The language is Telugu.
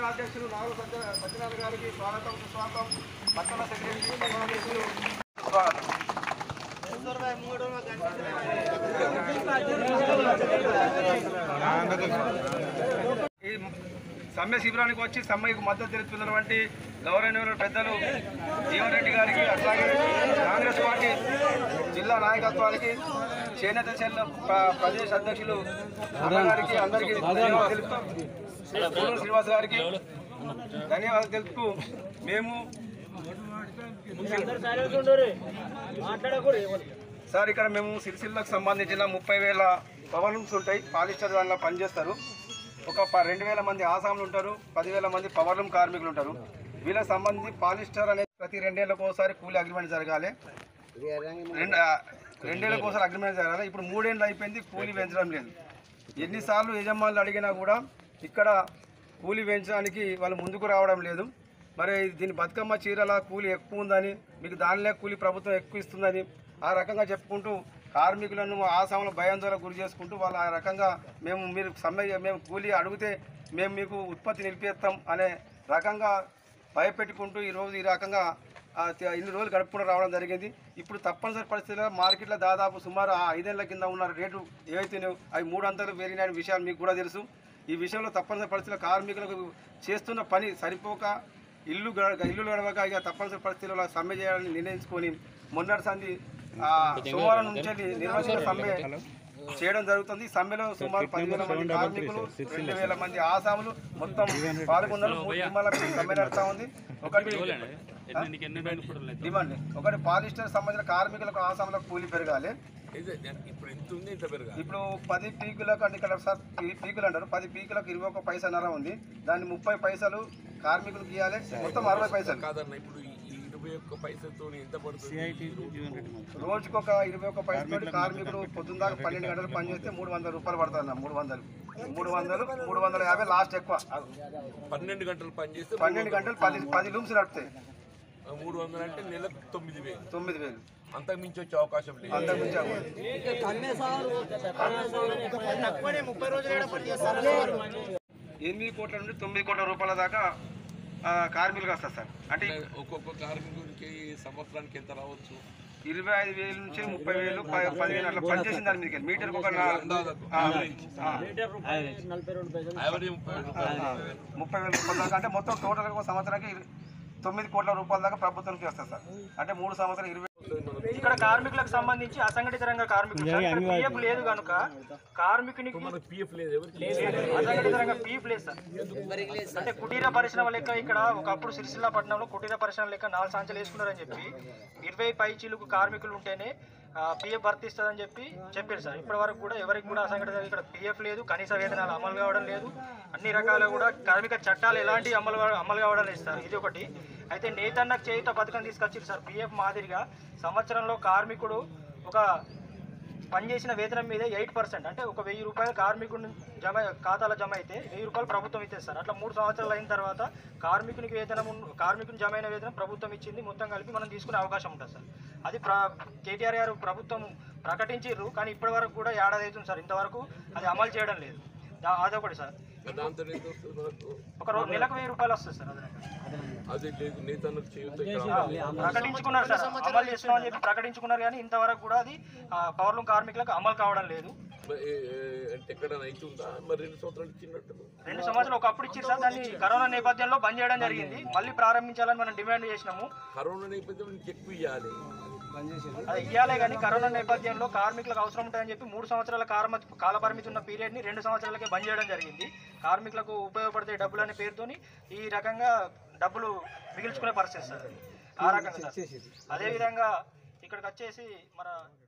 అధ్యక్షులు నాగుల సత్య సత్యనారాయణ గారికి స్వాగతం సుస్వాగతం పట్టణ సెక్రటరీ పట్టణ అధ్యక్షులు స్వాగతం ఈ సమ్మె శిబిరానికి వచ్చి సమ్మెకు మద్దతు తెలుపుతున్నటువంటి గౌరవనీయుల పెద్దలు జీవన్ రెడ్డి గారికి అట్లాగే కాంగ్రెస్ పార్టీ జిల్లా నాయకత్వానికి చేనేత చెల్ల ప్ర- ప్రదేశ్ అధ్యక్షులు అన్న గారికి అందరికీ ధన్యవాదాలు తెలుపుతూ పూర్వ శ్రీనివాస్ గారికి ధన్యవాదాలు తెలుపుతూ మేము సార్ ఇక్కడ మేము సిరిసిల్లకు సంబంధించిన ముప్పై వేల పవర్ లూమ్స్ ఉంటాయి పాలిస్టర్ దానిలో పనిచేస్తారు ఒక ప- రెండు వేల మంది ఆసాములు ఉంటారు పదివేల మంది పవర్ లూమ్ కార్మికులు ఉంటారు వీళ్ళకి సంబంధించి పాలిస్టర్ అనేది ప్రతి రెండేళ్లకు ఒకసారి కూలీ అగ్రిమెంట్ జరగాలి రెండు ఆ, రెండేళ్లకు ఒకసారి అగ్రిమెంట్ జరగాలి ఇప్పుడు మూడేళ్ళు అయిపోయింది కూలీ పెంచడం లేదు ఎన్నిసార్లు యజమానులు అడిగినా కూడా ఇక్కడ కూలీ పెంచడానికి వాళ్ళు ముందుకు రావడం లేదు మరి దీని బతుకమ్మ చీరల కూలీ ఎక్కువ ఉందని మీకు దానిలో కూలీ ప్రభుత్వం ఎక్కువ ఇస్తుందని ఆ రకంగా చెప్పుకుంటూ కార్మికులను ఆసాముల భయాందోళన గురి చేసుకుంటూ వాళ్ళు ఆ రకంగా మేము మీరు సమ్మె మేము కూలీ అడిగితే మేము మీకు ఉత్పత్తి నిలిపేస్తాం అనే రకంగా భయపెట్టుకుంటూ ఈరోజు ఈ రకంగా ఆ, త- ఇన్ని రోజులు గడుపుకుంటూ రావడం జరిగింది ఇప్పుడు తప్పనిసరి పరిస్థితుల్లో మార్కెట్లో దాదాపు సుమారు ఆ ఐదేళ్ల కింద ఉన్న రేటు ఏవైతే అవి మూడు అంతలు పెరిగిన విషయాలు మీకు కూడా తెలుసు ఈ విషయంలో తప్పనిసరి పరిస్థితుల్లో కార్మికులకు చేస్తున్న పని సరిపోక ఇల్లు గడ- ఇల్లు గడవక ఇక తప్పనిసరి పరిస్థితుల్లో సమ్మె చేయాలని నిర్ణయించుకొని మొన్నటి సంది ఆ, సోమవారం నుంచి నిర్వహించిన సమ్మె చేయడం జరుగుతుంది ఈ సమ్మెలో సుమారు పదివేల మంది కార్మికులు రెండు వేల మంది ఆసాములు మొత్తం పాల్గొన్నారు మూడు జిల్లాలకు సమ్మె నడుస్తా ఉంది ఒకటి డిమాండ్ ఒకటి పాలిస్టర్ సంబంధించిన కార్మికులకు ఆసాములకు కూలి పెరగాలి ఇప్పుడు ఎంత ఉంది ఇంత పెరగాలి ఇప్పుడు పది పీకులకు అంటే ఇక్కడ సార్ పీ- పీకులు అంటారు పది పీకులకు ఇరవై ఒక పైసా నర ఉంది దాన్ని ముప్పై పైసలు కార్మికులకు ఇవ్వాలి మొత్తం అరవై పైసలు కాదన్న ఇప్పుడు ఈ ఈ ఇరవై ఒక్క పైసలతో ఎంత పడుతుంది రోజుకు ఒక ఇరవై ఒక పైసలు కార్మికుడు పొద్దున్న దాకా పన్నెండు గంటలు పనిచేస్తే మూడు వందల రూపాయలు పడుతుంది మూడు వందలు మూడు వందలు మూడు వందల యాభై లాస్ట్ ఎక్కువ పన్నెండు గంటలు పని చేస్తే పన్నెండు గంటలు పది పది లూమ్స్ నడుపుతాయి మూడు వందలు అంటే నెలకు తొమ్మిది వేలు తొమ్మిది వేలు అంతకు మించి వచ్చే అవకాశం లేదు అంతకుమించి అవ్వదు. ఎనిమిది కోట్ల నుండి తొమ్మిది కోట్ల రూపాయల దాకా ఆ, కార్మికులకు వస్తారు సార్ అంటే ఒక్కొక్క కార్మికుడికి సంవత్సరానికి ఎంత రావచ్చు ఇరవై ఐదు వేల నుంచి ముప్పై వేలు ప- పదివేలు అట్లా పనిచేసింది దాని మీదకి మీటర్కి ఒక నా- అందాజకు ఆ, ఆ, యావరేజ్ ముప్పై వేలు రూపాయలు. ముప్పై వేల రూపాయల దాకా అంటే మొత్తం టోటల్గా ఒక సంవత్సరానికి ఇర- తొమ్మిది కోట్ల రూపాయల దాకా ప్రభుత్వానికి వస్తుంది సార్ అంటే మూడు సంవత్సరాలు ఇరవై ఇక్కడ కార్మికులకు సంబంధించి అసంఘటిత రంగ కార్మికులు సార్. ఇక్కడ పిఎఫ్ లేదు కనుక కార్మికునికి మనకు పిఎఫ్ లేదు ఎవరికి అసంఘటిత రంగ పిఎఫ్ లేదు సార్ అంటే కుటీర పరిశ్రమ లెక్క ఇక్కడ ఒకప్పుడు సిరిసిల్ల పట్టణంలో కుటీర పరిశ్రమ లెక్క నాలుగు సంచులు వేసుకున్నారని చెప్పి ఇరవై పై చిలుకు కార్మికులు ఉంటేనే పిఎఫ్ వర్తిస్తుందని చెప్పి చెప్పారు సార్ ఇప్పటి వరకు కూడా ఎవరికి కూడా అసంఘటిత ఇక్కడ పిఎఫ్ లేదు కనీస వేతనాలు అమలు కావడం లేదు అన్ని రకాల కూడా కార్మిక చట్టాలు ఎలాంటి అమలు కావ- అమలు కావడం లేదు సార్ ఇది ఒకటి అయితే నేతన్నకు చేయుత పథకం తీసుకొచ్చారు సార్ పిఎఫ్ మాదిరిగా సంవత్సరంలో కార్మికుడు ఒక పనిచేసిన వేతనం మీద ఎయిట్ పర్సెంట్ అంటే ఒక వెయ్యి రూపాయలు కార్మికుడు జమ ఖాతాలో జమ అయితే వెయ్యి రూపాయలు ప్రభుత్వం ఇచ్చేస్తారు అట్లా మూడు సంవత్సరాలు అయిన తర్వాత కార్మికునికి వేతనం ఉన్న- కార్మికుని జమ అయిన వేతనం ప్రభుత్వం ఇచ్చింది మొత్తం కలిపి మనం తీసుకునే అవకాశం ఉంటుంది సార్ అది ప్ర కేటీఆర్ గారు ప్రభుత్వం ప్రకటించారు కానీ ఇప్పటి వరకు కూడా ఏడాది అవుతుంది సార్ ఇంతవరకు అది అమలు చేయడం లేదు దా- అదొకటి సార్ దాంతో ఎంత వస్తుంది మనకు ఒక రోజు నెలకు వెయ్యి రూపాయలు వస్తుంది సార్ అదనంగా. అది లేదు నేతన్నకు చేయొద్దు ఇక్కడ ప్రకటించుకున్నారు సార్ అమలు చేస్తున్నాం అని చెప్పి ప్రకటించుకున్నారు కానీ ఇంతవరకు కూడా అది ఆ, పవర్లూమ్ కార్మికులకు అమలు కావడం లేదు మరి ఏ- ఏ- అంటే ఎక్కడైనా అవుతుందా మరి రెండు సంవత్సరాలు ఇచ్చినట్టు రెండు సంవత్సరాలు ఒకప్పుడు ఇచ్చారు సార్ దాన్ని కరోనా నేపథ్యంలో బంద్ చేయడం జరిగింది మళ్ళీ ప్రారంభించాలని మనం డిమాండ్ చేసినాము కరోనా నేపథ్యం నీకు ఎక్కువ ఇవ్వాలి అది ఇవ్వాలే కానీ కరోనా నేపథ్యంలో కార్మికులకు అవసరం ఉంటుందని చెప్పి మూడు సంవత్సరాల కాల కాలపరిమితి ఉన్న పీరియడ్ని రెండు సంవత్సరాలకే బంద్ చేయడం జరిగింది కార్మికులకు ఉపయోగపడే డబ్బులు అనే పేరుతోని ఈ రకంగా డబ్బులు మిగిల్చుకునే పరిస్థితి సార్ ఆ రకంగా సార్ అదేవిధంగా ఇక్కడికి వచ్చేసి మన